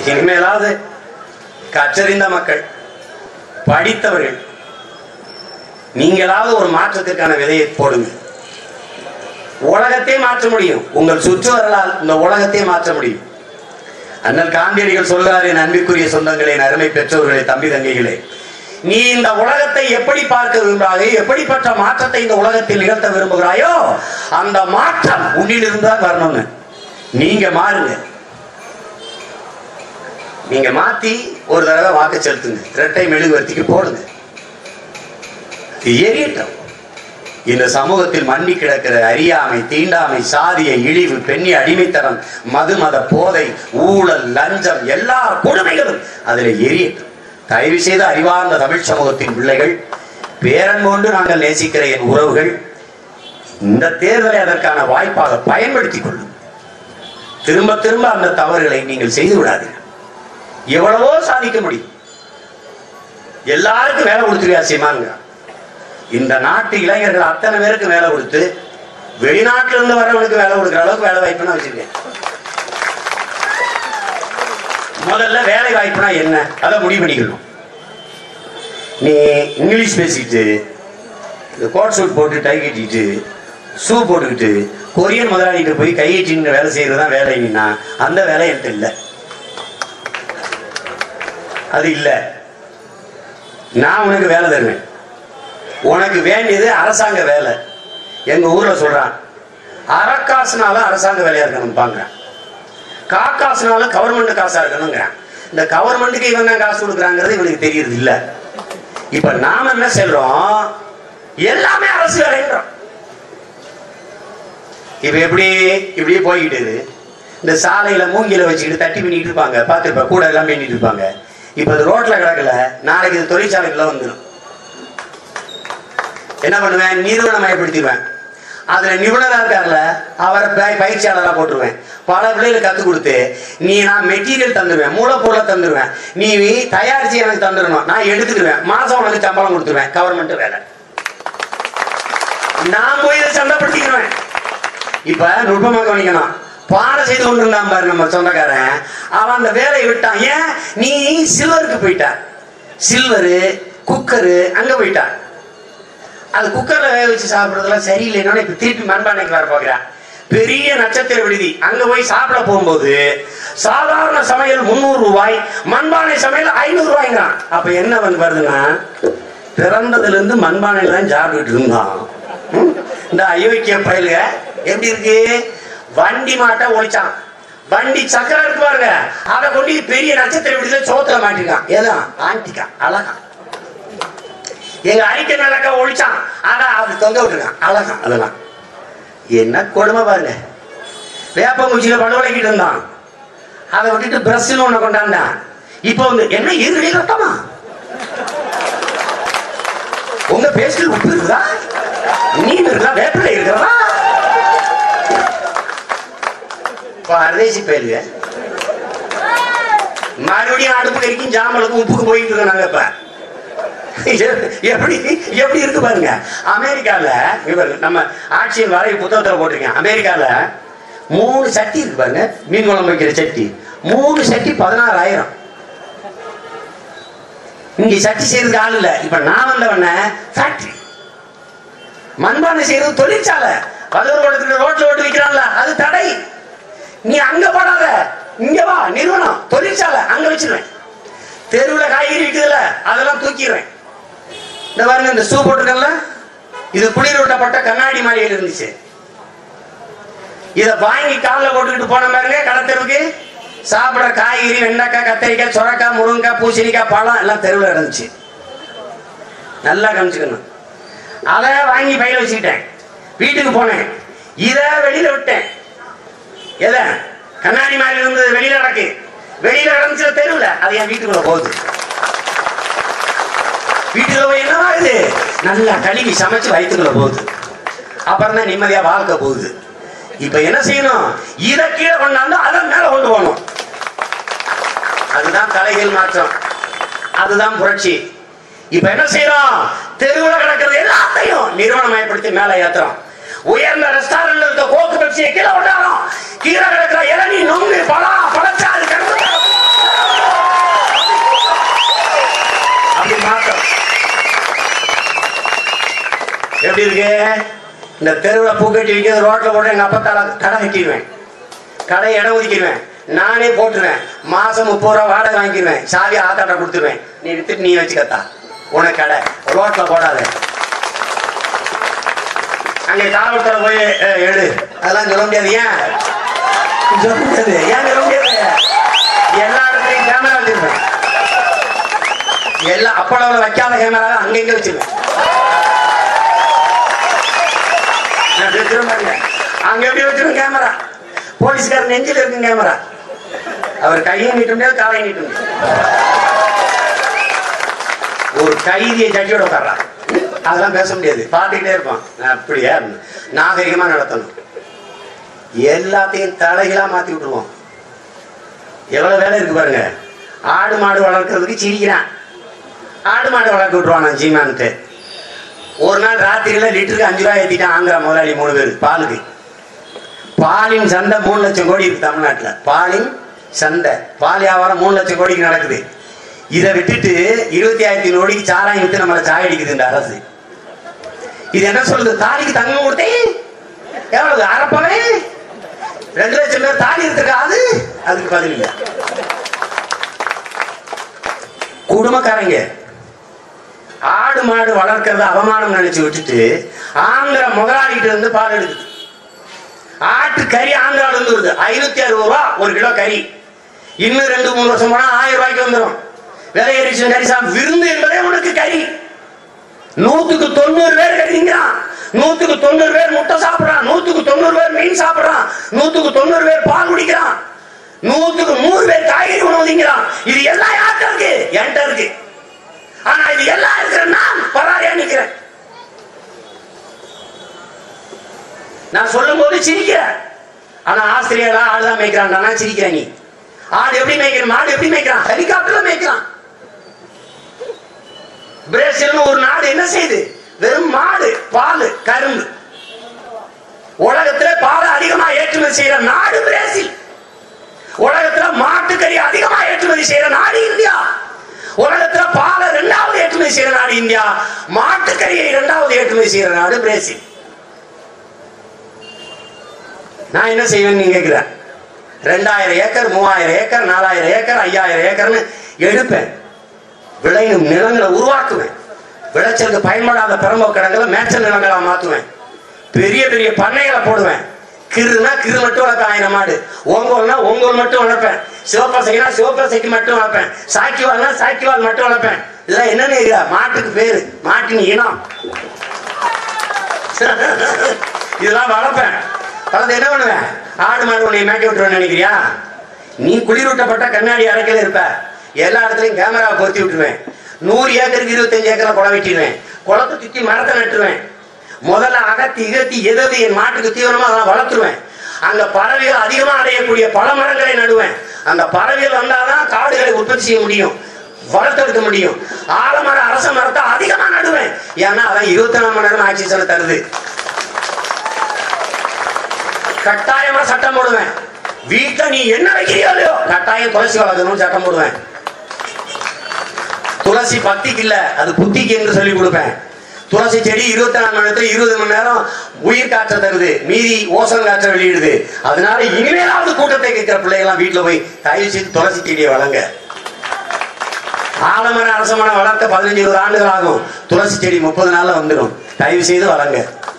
இனிமேலாவது கற்றறிந்த மக்கள் படித்தவர்கள் நீங்களாவது ஒரு மாற்றத்திற்கான விதையை போடுங்க உலகத்தை மாற்ற முடியும் உங்கள் சுற்றுவரலால் இந்த உலகத்தை மாற்ற முடியும் அண்ணல் காந்தியடிகள் சொல்றாரு என் அன்பிற்குரிய சொந்தங்களே என் அருமை பெற்றோர்களே தம்பி தங்கைகளே நீ இந்த உலகத்தை எப்படி பார்க்க விரும்புகிறாயோ எப்படிப்பட்ட மாற்றத்தை இந்த உலகத்தில் நிகழ்த்த விரும்புகிறாயோ அந்த மாற்றம் உன்னிலிருந்து தான் வரணும்னு நீங்க மாறுங்க நீங்க மாத்தி ஒரு தடவை வாக்கு செலுத்துங்க இரட்டை மெழுகுவர்த்திக்கு போடுங்க எரியட்டும் இந்த சமூகத்தில் மண்ணி கிடக்கிற அறியாமை தீண்டாமை சாதிய இழிவு பெண்ணி அடிமைத்தனம் மது மத போதை ஊழல் லஞ்சம் எல்லா கொடுமைகளும் அதில் எரியட்டும் தயவு செய்து அறிவார்ந்த தமிழ் சமூகத்தின் பிள்ளைகள் பேரன்போண்டு நாங்கள் நேசிக்கிற என் உறவுகள் இந்த தேர்தலை அதற்கான வாய்ப்பாக பயன்படுத்திக் கொள்ளும் திரும்ப திரும்ப அந்த தவறுகளை நீங்கள் செய்து விடாதீர்கள் எவ்வளவோ சாதிக்க முடியும் எல்லாருக்கும் வேலை கொடுத்துருவியா சீமானுங்க இந்த நாட்டு இளைஞர்கள் அத்தனை பேருக்கு வேலை கொடுத்து வெளிநாட்டுல இருந்து வரவனுக்கு வேலை கொடுக்குற அளவுக்கு வேலை வாய்ப்புனா வச்சிருக்கேன் முதல்ல வேலை வாய்ப்புனா என்ன அதை முடிவு பண்ணிக்கணும் நீ இங்கிலீஷ் பேசிக்கிட்டு இந்த கோட் சூட் போட்டு டை கட்டிக்கிட்டு ஷூ போட்டுக்கிட்டு கொரியன் முதலாளிகிட்ட போய் கையெட்டின்னு வேலை செய்யறது தான் வேலைன்னா அந்த வேலை என்கிட்ட இல்லை அது இல்லை நான் உனக்கு வேலை தருவேன் உனக்கு வேண்டியது அரசாங்க வேலை எங்க ஊர்ல சொல்றான் அறக்காசுனால அரசாங்க வேலையா இருக்கணும் பாங்கிறேன் காக்காசுனால கவர்மெண்ட் காசா இருக்கணுங்கிறான் இந்த கவர்மெண்ட்டுக்கு இவன் தான் காசு கொடுக்குறாங்கிறது இவனுக்கு தெரியறது இல்ல இப்ப நாம என்ன சொல்றோம் எல்லாமே அரசு வேலைன்றோம் இப்ப எப்படி இப்படியே போய்கிட்டு இருக்கு. இந்த சாலையில மூங்கில வச்சுக்கிட்டு தட்டி பண்ணிட்டு இருப்பாங்க பார்த்துருப்ப கூட எல்லாம் பண்ணிட்டு இருப்பாங்க இப்ப அது ரோட்ல கிடக்கல நாளைக்கு இது தொழிற்சாலைக்குள்ள வந்துடும் என்ன பண்ணுவேன் நிறுவனமயப்படுத்திடுவேன் அதுல நிபுணரா இருக்கார்ல அவரை பய- பயிற்சியாளரா போட்டுருவேன் பல பிள்ளைகளுக்கு கத்து கொடுத்து நீ நான் மெட்டீரியல் தந்துடுவேன் மூலப்பொருளை தந்துடுவேன் நீ தயாரிச்சு எனக்கு தந்துடணும் நான் எடுத்துக்கிடுவேன் மாசம் உனக்கு சம்பளம் கொடுத்துருவேன் கவர்மெண்ட் வேலை நான் போய் இதை சண்டைப்படுத்திக்கிடுவேன் இப்ப நுட்பமா கவனிக்கணும் பாட செய்து கொண்டிருந்தான் பாரு நம்ம சொந்தக்காரன் அவன் அந்த வேலையை விட்டான் ஏன் நீ சில்வருக்கு போயிட்ட சில்வரு குக்கரு அங்க போயிட்டான் அது குக்கர்ல வேக வச்சு சாப்பிடுறதெல்லாம் சரியில்லைன்னா இப்ப திருப்பி மண்பானைக்கு வர போகிறான் பெரிய நட்சத்திர விடுதி அங்க போய் சாப்பிட போகும்போது சாதாரண சமையல் முந்நூறு ரூபாய் மண்பானை சமையல் ஐநூறு ரூபாய்ங்கிறான் அப்ப என்ன வந்து வருதுன்னா பிறந்ததுல இருந்து மண்பானையில தான் சாப்பிட்டுட்டு இருந்தான் ம்? இந்த அயோக்கிய பயலுக எப்படி இருக்கு வண்டி மாட்டை ஒழிச்சான் வண்டி சக்கரம் இருக்கு பாருங்க அதை கொண்டு பெரிய நட்சத்திர விடுதியில சோத்துல மாட்டிருக்கான் ஏதான் ஆண்டிக்கான் அழகா எங்க அரிக்க நடக்க ஒழிச்சான் ஆனா அது தொங்க விட்டுருக்கான் அழகா அதெல்லாம் என்ன கொடுமை பாருங்க வேப்பங்குச்சியில படுவலைக்கிட்டு இருந்தான் அதை விட்டுட்டு பிரஸ்ன்னு ஒண்ணு கொண்டாந்தான் இப்போ வந்து என்ன இருளி ரத்தமா உங்க பேஸ்டில் உப்பு இருக்குதா மீன் இருக்குதா வேப்பிலை இருக்கிறதா பரதேசி பேருங்க மறுபடியும் அடுப்பு கறிக்கும் ஜாமலுக்கும் உப்புக்கு போயிட்டு இருக்கோம் நாங்க இப்ப எப்படி எப்படி இருக்கு பாருங்க அமெரிக்கால இவர் நம்ம ஆட்சியின் வரைவு புத்தகத்துல போட்டிருக்கேன் அமெரிக்கால மூணு சட்டி இருக்கு பாருங்க மீன் குழம்பு வைக்கிற சட்டி மூணு சட்டி பதினாறாயிரம் இங்க சட்டி செய்யறதுக்கு ஆள் இல்ல இப்ப நான் வந்தவன ஃபேக்டரி மண்பானை செய்யறது தொழிற்சாலை பதினோரு இடத்துல ரோட்ல ஓட்டு விற்கிறான்ல அது தடை நீ அங்க போடாத இங்க வா நிறுவனம் தொழிற்சாலை அங்க வச்சிருவேன் தெருவுல காய்கறி விற்குதுல அதெல்லாம் தூக்கிடுவேன் இந்த பாருங்க இந்த ஷூ போட்டிருக்கேன்ல இது குளிர் விட்டப்பட்ட கண்ணாடி மாதிரி இருந்துச்சு இத வாங்கி காலில் போட்டுக்கிட்டு போன பாருங்க கடத்தருக்கு சாப்பிடுற காய்கறி வெண்டைக்காய் கத்திரிக்காய் சுரக்காய் முருங்கைக்காய் பூசணிக்காய் பழம் எல்லாம் தெருவில் இருந்துச்சு நல்லா கவனிச்சுக்கணும் அதை வாங்கி பையில வச்சுக்கிட்டேன் வீட்டுக்கு போனேன் இதை வெளியில விட்டேன் எதை கண்ணாடி மாதிரி இருந்தது வெளியில நடக்கு வெளியில நடந்துச்சு தெருவில் அது என் வீட்டுக்குள்ள போகுது வீட்டுக்குள்ள போய் என்னவா இது நல்லா கழுவி சமைச்சு வயிற்றுக்குள்ள போகுது அப்புறம் தான் நிம்மதியா வாழ்க்கை போகுது இப்ப என்ன செய்யணும் இத கீழே கொண்டாந்து அதன் மேல கொண்டு போகணும் அதுதான் தலைகள் மாற்றம் அதுதான் புரட்சி இப்ப என்ன செய்யறோம் தெருவுல கிடக்கிறது எல்லாத்தையும் நிறுவனமயப்படுத்தி மேல ஏத்துறோம் உயர்ந்த ரெஸ்டாரண்ட்ல இருக்க கோக்கு பெப்சியை கீழே கொண்டாடுறோம் கீழே கிடக்கிற இளநீ நொங்கு பழா பழச்சாறு கிடக்கு எப்படி இருக்கு இந்த தெருவில் பூக்கட்டி விற்கிறது ரோட்ல போட்டு எங்க அப்பா தலை கடை கட்டிடுவேன் கடை இடம் ஒதுக்கிடுவேன் நானே போட்டுருவேன் மாசம் முப்பது ரூபா வாடகை வாங்கிடுவேன் சாவி ஆத்தாட்ட கொடுத்துருவேன் நீ வித்துட்டு நீ வச்சுக்கத்தா உனக்கு கடை ரோட்ல போடாத அங்கே காவல்துறை போய் "ஏய், எடு அதெல்லாம் சொல்ல முடியாது ஏன் சொல்ல முடியாது ஏன் சொல்ல முடியாது எல்லா இடத்துலையும் கேமரா வச்சிருப்பேன் எல்லா அப்பளவுல வைக்காத கேமரா அங்கங்க வச்சிருவேன் நான் வச்சிருவேன் பாருங்க. அங்க எப்படி வச்சிருவேன் கேமரா போலீஸ்காரர் நெஞ்சில் இருக்கும் கேமரா அவர் கையும் நீட்ட முடியாது காலையும் நீட்ட முடியாது ஒரு கைதியை ஜட்ஜோட உட்கார்றான் அதெல்லாம் பேச முடியாது பார்த்துக்கிட்டே இருப்பான் நான் அப்படியே நாகரிகமா நடத்தணும் எல்லாத்தையும் தலைகளா மாத்தி விட்டுருவோம் எவ்வளவு வேலை இருக்கு பாருங்க ஆடு மாடு வளர்க்கறதுக்கு சிரிக்கிறான் ஆடு மாடு வளர்க்க விட்டுருவான் நான் சீமான்ட்டு ஒரு நாள் ராத்திரியில லிட்டருக்கு அஞ்சு ரூபாய் ஏத்திட்டான் ஆந்திரா முதலாளி மூணு பேர் பாலுக்கு பாலின் சந்தை மூணு லட்சம் கோடி இருக்கு தமிழ்நாட்டுல பாலின் சந்தை பால் வியாபாரம் மூணு லட்சம் கோடிக்கு நடக்குது இதை விட்டுட்டு இருபத்தி ஆயிரத்தி கோடிக்கு சாராயம் விட்டு நம்மளை சாய் அடிக்குது இந்த அரசு இது என்ன சொல்லுது தாலிக்கு தங்கம் கொடுத்தேன் எவ்வளவு அரப்பவே ரெண்டு லட்சம் பேர் தாலி எடுத்துக்காது அதுக்கு பதில் இல்லை குடும்பக்காரங்க ஆடு மாடு வளர்க்கறத அவமானம் நினைச்சு விட்டுட்டு ஆந்திர முதலாளிகிட்ட இருந்து பால் எடுக்குது ஆட்டு கறி ஆந்திரால இருந்து வருது ஐநூத்தி அறுபது ரூபா ஒரு கிலோ கறி இன்னும் ரெண்டு மூணு வருஷம் போனா ஆயிரம் ரூபாய்க்கு வந்துடும் விலை ஏறிச்சு கறி சாப்பிட்டு விருந்து என்பதே உனக்கு கறி நூத்துக்கு தொண்ணூறு பேர் கறிங்கிறான் நூத்துக்கு தொண்ணூறு பேர் முட்டை சாப்பிடுறான் நூத்துக்கு தொண்ணூறு பேர் மீன் சாப்பிடுறான் நூத்துக்கு தொண்ணூறு பேர் பால் குடிக்கிறான் நூத்துக்கு நூறு பேர் காய்கறி உணவு திங்கிறான் இது எல்லாம் யார்கிட்ட இருக்கு என்கிட்ட இருக்கு ஆனா இது எல்லாம் இருக்கிற நான் பராரியா நிக்கிறேன் நான் சொல்லும் போது சிரிக்கிறேன் ஆனா ஆசிரியரா ஆடுதான் மேய்க்கிறான் நான் சிரிக்கிறேன் நீ ஆடு எப்படி மேய்க்கிற மாடு எப்படி மேய்க்கிறான் ஹெலிகாப்டர்ல மேய்க்கிறான் பிரேசில்னு ஒரு நாடு என்ன செய்யுது வெறும் மாடு பால் கரும்பு உலகத்துல பால் அதிகமா ஏற்றுமதி செய்யற நாடு பிரேசில் உலகத்துல மாட்டுக்கறி அதிகமா ஏற்றுமதி செய்யற நாடு இந்தியா உலகத்துல பாலை இரண்டாவது ஏற்றுமதி செய்யற நாடு இந்தியா மாட்டுக்கறியை இரண்டாவது ஏற்றுமதி செய்யற நாடு பிரேசில் நான் என்ன செய்வேன் நீங்க கேக்குற ரெண்டாயிரம் ஏக்கர் மூவாயிரம் ஏக்கர் நாலாயிரம் ஏக்கர் ஐயாயிரம் ஏக்கர்னு எடுப்பேன் விளையும் நிலங்களை உருவாக்குவேன் விளைச்சலுக்கு பயன்படாத பெரம்பு கிடங்களை மேய்ச்சல் நிலங்களா மாத்துவேன் பெரிய பெரிய பண்ணைகளை போடுவேன் கிருனா கிரு மட்டும் வளர்ப்பேன் ஆயிரம் மாடு ஓங்கோல்னா ஓங்கோல் மட்டும் வளர்ப்பேன் சிவப்பசைனா சிவப்பசைக்கு மட்டும் வளர்ப்பேன் சாக்கிவால்னா சாக்கிவால் மட்டும் வளர்ப்பேன் இதெல்லாம் என்னன்னு கேக்குறா மாட்டுக்கு பேரு மாட்டின் இனம் இதெல்லாம் வளர்ப்பேன் வளர்ந்து என்ன பண்ணுவேன் ஆடு மாடு உன்னை மேய்க்க விட்டுருவேன் நினைக்கிறியா நீ குளிரூட்டப்பட்ட கண்ணாடி அறைக்கல இருப்ப எல்லா இடத்துலயும் கேமரா பொருத்தி விட்டுருவேன் நூறு ஏக்கருக்கு இருபத்தஞ்சு ஏக்கரை குளம் வெட்டிடுவேன் குளத்தை சுத்தி மரத்தை நட்டுருவேன் முதல்ல அகத்தி இகத்தி எதாவது என் மாட்டுக்கு தீவிரமா அதெல்லாம் வளர்த்துருவேன் அங்க பறவைகள் அதிகமா அடையக்கூடிய பல மரங்களை நடுவேன் அந்த பறவைகள் வந்தாதான் காடுகளை உற்பத்தி செய்ய முடியும் வளர்த்தெடுக்க முடியும் ஆலமர அரச மரத்தை அதிகமா நடுவேன் ஏன்னா அதான் இருபத்தி நாலு மணி நேரம் ஆக்சிஜனை தருது கட்டாயமா சட்டம் போடுவேன் வீட்டுல நீ என்ன வைக்கிறியோ இல்லையோ கட்டாயம் துளசி வளர்க்கணும்னு சட்டம் போடுவேன் துளசி பக்திக்கு இல்ல அது புத்திக்கு என்று சொல்லி கொடுப்பேன் துளசி செடி இருபத்தி நாலு மணி நேரத்துல இருபது மணி நேரம் உயிர் காற்றை தருது மீதி ஓசன் காற்றை வெளியிடுது அதனால இனிமேலாவது கூட்டத்தை கேட்கிற பிள்ளைகள்லாம் வீட்டுல போய் தயவு செய்து துளசி செடியை வளங்க ஆலமர அரசமரம் வளர்க்க பதினஞ்சு இருபது ஆண்டுகள் ஆகும் துளசி செடி முப்பது நாள்ல வந்துடும் தயவு செய்து வளங்க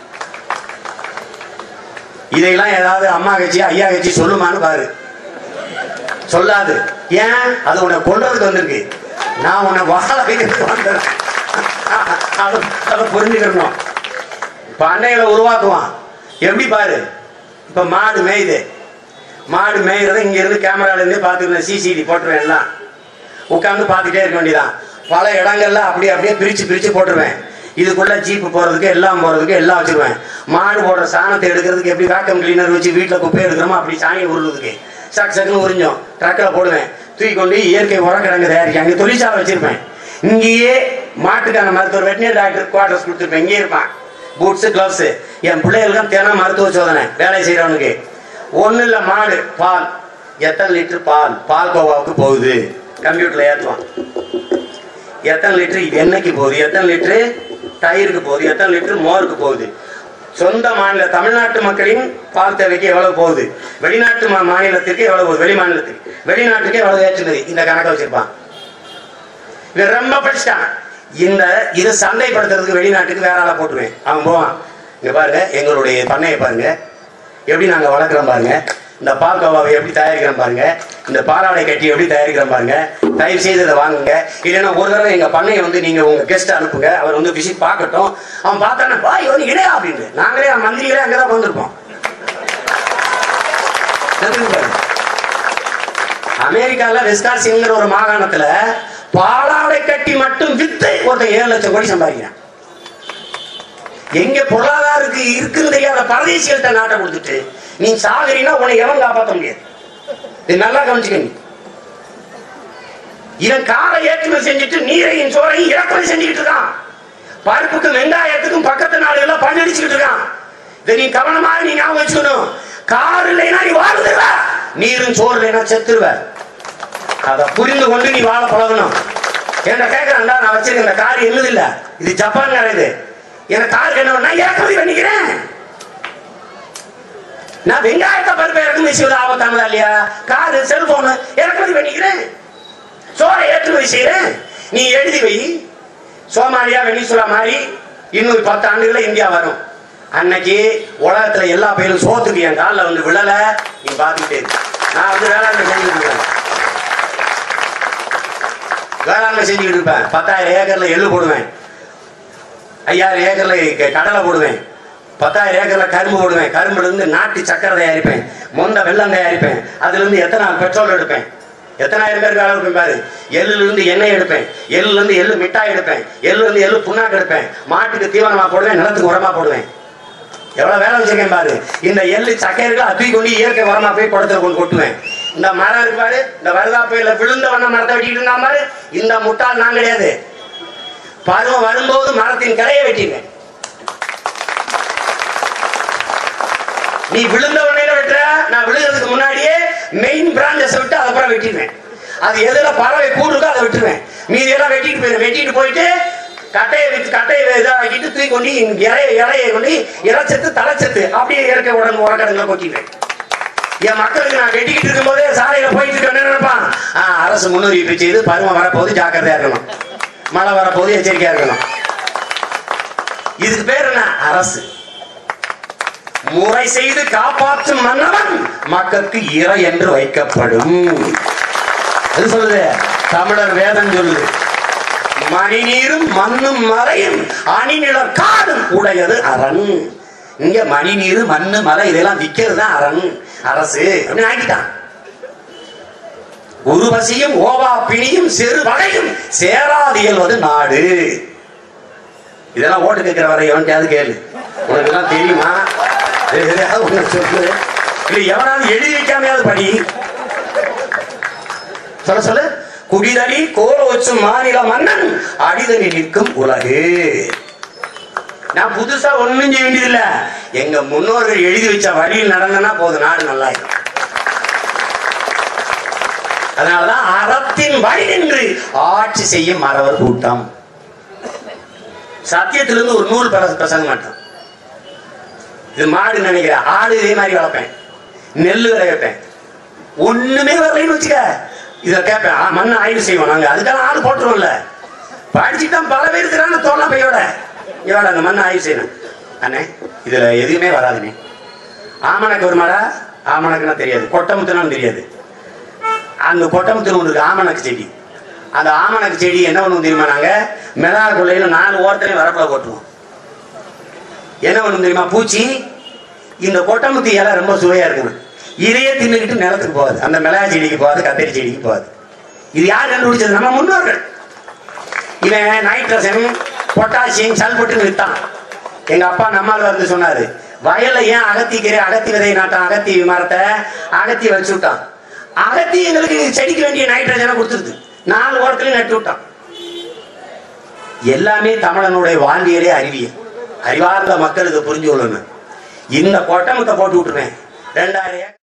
இதையெல்லாம் ஏதாவது அம்மா கட்சி ஐயா கட்சி சொல்லுமான்னு பாரு சொல்லாது ஏன் அது உன்னை கொல்றதுக்கு வந்திருக்கு நான் உன்னை வாழ வைக்கிறதுக்கு வந்தேன் அதை அதை புரிஞ்சுக்கணும் பண்ணைகளை உருவாக்குவான் எப்படி பாரு இப்ப மாடு மேயுது மாடு மேய்றத இங்க இருந்து கேமரால இருந்தே பாத்துக்கிறேன் சிசிடி போட்டுருவேன் எல்லாம் உட்கார்ந்து பார்த்துட்டே இருக்க வேண்டியதான் பல இடங்கள்ல அப்படியே அப்படியே பிரிச்சு பிரிச்சு போட்டுருவேன் இதுக்குள்ள ஜீப்பு போறதுக்கு எல்லாம் போறதுக்கு எல்லாம் வச்சிருவேன் மாடு போடுற சாணத்தை எடுக்கிறதுக்கு எப்படி வேக்கம் கிளீனர் வச்சு வீட்டுல குப்பை எடுக்கிறோமோ அப்படி சாணியை உருளுறதுக்கு சக் சக்குன்னு உறிஞ்சோம் ட்ரக்கில் போடுவேன் தூக்கி கொண்டு இயற்கை உரக்கிழங்கு தயாரிக்க அங்கே தொழிற்சாலை வச்சிருப்பேன் இங்கேயே மாட்டுக்கான மருத்துவர் வெட்டினரி டாக்டர் குவார்டர்ஸ் கொடுத்துருப்பேன் இங்கே இருப்பான் பூட்ஸ் கிளவ்ஸ் என் பிள்ளைகளுக்கும் தினம் மருத்துவ சோதனை வேலை செய்யறவனுக்கு ஒண்ணு இல்ல மாடு பால் எத்தனை லிட்டர் பால் பால் கோவாவுக்கு போகுது கம்ப்யூட்டர்ல ஏத்துவான் எத்தனை லிட்டர் என்னைக்கு போகுது எத்தனை லிட்டரு தயிருக்கு போகுது எத்தனை லிட்டர் மோருக்கு போகுது சொந்த மாநில தமிழ்நாட்டு மக்களின் பால் தேவைக்கு எவ்வளவு போகுது வெளிநாட்டு மா- மாநிலத்திற்கு எவ்வளவு போகுது வெளி மாநிலத்துக்கு வெளிநாட்டுக்கு எவ்வளவு ஏற்றுமதி இந்த கணக்கை வச்சிருப்பான் இவன் ரொம்ப படிச்சிட்டான் இந்த இதை சந்தைப்படுத்துறதுக்கு வெளிநாட்டுக்கு வேற ஆளை போட்டுருவேன் அவன் போவான் இங்க பாருங்க எங்களுடைய பண்ணையை பாருங்க எப்படி நாங்க வளர்க்குறோம் பாருங்க இந்த பால் கவாவை எப்படி தயாரிக்கிறோம் பாருங்க இந்த பாலாடை கட்டி எப்படி தயாரிக்கிறோம் பாருங்க தயவு செய்து இதை வாங்குங்க இல்லைன்னா ஒரு தடவை எங்க பண்ணையை வந்து நீங்க உங்க கெஸ்ட் அனுப்புங்க அவர் வந்து விசிட் பார்க்கட்டும் அவன் பார்த்தானே பாய் வந்து இடையா அப்படின்னு நாங்களே அவன் மந்திரிகளே அங்கதான் வந்திருப்போம் தெரியுது பாருங்க. அமெரிக்கால விஸ்காசிங்கிற ஒரு மாகாணத்துல பாலாடை கட்டி மட்டும் வித்து ஒருத்தன் ஏழு லட்சம் கோடி சம்பாதிக்கிறான் எங்க பொருளாதாரத்துக்கு இருக்குன்னு தெரியாத பரதேசிகள்கிட்ட நாட்டை கொடுத்துட்டு நீ சாகுறீன்னா உன்னை எவன் காப்பாற்ற முடியாது இது நல்லா கவனிச்சுக்க நீ இவன் காரை ஏற்றுமதி செஞ்சுட்டு நீரையும் சோறையும் இறக்குமதி செஞ்சுக்கிட்டு இருக்கான் பருப்புக்கும் வெங்காயத்துக்கும் பக்கத்து நாடுகள்ல பஞ்சடிச்சுக்கிட்டு இருக்கான் இதை நீ கவனமாக நீ ஞாபகம் வச்சுக்கணும் கார் இல்லைன்னா நீ வாழ்ந்துருவ நீரும் சோறு இல்லைன்னா செத்துருவ அதை புரிந்து கொண்டு நீ வாழ பழகணும் என்ன கேட்கறேன்டா நான் வச்சிருக்க இந்த கார் என்னது இல்ல இது ஜப்பான் கார் இது எனக்கு காருக்கு என்ன நான் இறக்குமதி பண்ணிக்கிறேன் நான் வெங்காயத்தை பருப்பு இறக்குமதி செய்வது ஆபத்தானதா இல்லையா காரு செல்போனு இறக்குமதி பண்ணிக்கிறேன் சோறை ஏற்றுமதி செய்யறேன் நீ எழுதி வை சோமாலியா வெனிசுலா மாதிரி இன்னும் பத்து ஆண்டுகள்ல இந்தியா வரும் அன்னைக்கு உலகத்துல எல்லா பேரும் சோத்துக்கு என் காலில் வந்து விழல நீ பார்த்துக்கிட்டே இரு. நான் வந்து வேளாண்மை செஞ்சுட்டு இருக்கேன் வேளாண்மை செஞ்சுக்கிட்டு இருப்பேன் பத்தாயிரம் ஏக்கர்ல எள்ளு போடுவேன் ஐயாயிரம் ஏக்கர்ல க- கடலை போடுவேன் பத்தாயிரம் ஏக்கர்ல கரும்பு போடுவேன் கரும்புல இருந்து நாட்டு சக்கரை தயாரிப்பேன் மொந்த வெல்லம் தயாரிப்பேன் அதுல இருந்து எத்தனை நாள் பெட்ரோல் எடுப்பேன் எத்தனாயிரம் பேருக்கு வேலை இருப்பேன் பாரு எள்ளுல இருந்து எண்ணெய் எடுப்பேன் எள்ளுல இருந்து எள்ளு மிட்டாய் எடுப்பேன் எள்ளுல இருந்து எள்ளு புண்ணாக்கு எடுப்பேன் மாட்டுக்கு தீவனமா போடுவேன் நிலத்துக்கு உரமா போடுவேன் எவ்வளவு வேலை வச்சிருக்கேன் பாரு இந்த எள்ளு சக்கையர்கள் தூக்கி கொண்டு இயற்கை உரமா போய் குடத்துல கொண்டு கொட்டுவேன் இந்த மரம் இருக்கு பாரு இந்த வருதா புயல விழுந்த வண்ண மரத்தை வெட்டிட்டு இருந்தா பாரு இந்த முட்டாள் நான் கிடையாது பருவம் வரும்போது மரத்தின் கிளையை வெட்டிடுவேன் நீ விழுந்த உடனே வெட்டுற நான் விழுகிறதுக்கு முன்னாடியே மெயின் பிரான்ச்சஸ் விட்டு அதுக்கப்புறம் வெட்டிடுவேன் அது எதுல பறவை கூடு இருக்கோ அதை விட்டுருவேன் மீதி எல்லாம் வெட்டிட்டு போயிடுவேன் வெட்டிட்டு போயிட்டு கட்டையை வித்து கட்டையை இதாக ஆக்கிட்டு தூக்கி கொண்டு இலைய இலையை கொண்டு இலைச்சத்து தலைச்சத்து அப்படியே இயற்கை உடனே உரக்கடங்களை கொட்டிடுவேன் என் மக்களுக்கு நான் வெட்டிக்கிட்டு இருக்கும்போதே சாலையில போயிட்டு இருக்க என்ன நினைப்பான் ஆ, அரசு முன்னறிவிப்பு செய்து பருவம் வரப்போது ஜாக்கிரதையா இருக்கணும் மழை வரப்போது எச்சரிக்கையா இருக்கணும் இதுக்கு பேர் என்ன அரசு முறை செய்து காப்பாற்றும் மன்னவன் மக்களுக்கு இறை என்று வைக்கப்படும் அது சொல்லுது தமிழர் வேதம் சொல்லுது மணி நீரும் மண்ணும் மலையும் அணிநிலர் காடும் உடையது அரண் இங்க மணி நீர் மண்ணு மலை இதெல்லாம் விக்கிறது தான் அரண் அரசு அப்படின்னு ஆக்கிட்டான் உருவசியும் ஓவா பிணியும் சிறு வகையும் சேராது இயல்வது நாடு இதெல்லாம் ஓட்டு கேட்கிற வரை எவன்கிட்டயாவது கேளு உனக்கு எல்லாம் தெரியுமா எதையாவது ஒண்ணு சொல்லு இல்ல எவனாவது எழுதி வைக்காமையாவது படி சொல்ல சொல்லு குடிதடி கோல வச்சு மாநில மன்னன் அடிதடி நிற்கும் உலகு நான் புதுசா ஒண்ணும் செய்ய வேண்டியதில்ல எங்க முன்னோர்கள் எழுதி வச்ச வழியில் நடந்தனா போதும் நாடு நல்லா இருக்கும் அதனாலதான் அறத்தின் வழி நின்று ஆட்சி செய்யும் மறவர் கூட்டம் சத்தியத்திலிருந்து ஒரு நூல் பெற பிரசங்க மாட்டான் இது மாடு நினைக்கிறேன் ஆடு இதே மாதிரி வளர்ப்பேன் நெல் விளை வைப்பேன் ஒண்ணுமே வரலைன்னு வச்சுக்க இதை கேட்பேன் ஆ, மண்ணை ஆய்வு செய்வோம் நாங்க அதுக்காக ஆடு போட்டுருவோம்ல படிச்சுட்டு தான் பல பேர் இருக்கிறாங்க தோல்ல பையோட இவட அந்த மண்ணை ஆய்வு செய்யணும் அண்ணே இதுல எதுவுமே வராதுண்ணே ஆமணக்கு வருமாடா ஆமணக்குன்னா தெரியாது கொட்டமுத்துனா தெரியாது அந்த கொட்டமுத்துன்னு ஒன்று இருக்கு ஆமணக்கு செடி அந்த ஆமணக்கு செடி என்ன பண்ணுவோம் தெரியுமா நாங்க மிளகா கொள்ளையில நாலு ஓரத்துலையும் வரப்புல போட்டுருவோம் என்ன பண்ணும் தெரியுமா பூச்சி இந்த கொட்டமுத்தி இலை ரொம்ப சுவையா இருக்கணும் இதையே தின்னுக்கிட்டு நிலத்துக்கு போகாது அந்த மிளகா செடிக்கு போகாது கத்தரி செடிக்கு போகாது இது யார் கண்டுபிடிச்சது நம்ம முன்னோர்கள் இவன் நைட்ரசன் பொட்டாசியம் சல்பட்டுன்னு வித்தான் எங்க அப்பா நம்மால் வந்து சொன்னாரு வயல்ல ஏன் அகத்திக்கீரை அகத்தி விதை நாட்டான் அகத்தி மரத்தை அகத்தி வச்சு விட்டான் அகத்தி எங்களுக்கு செடிக்கு வேண்டிய நைட்ரஜனை கொடுத்துருது நாலு ஓரத்துலயும் நட்டு விட்டான் எல்லாமே தமிழனுடைய வாழ்வியலே அறிவியல் அறிவார்ந்த மக்களுக்கு புரிஞ்சு கொள்ளணும் இந்த கொட்டமத்தை போட்டு விட்டுருவேன் ரெண்டாயிரம் ஏக்கர்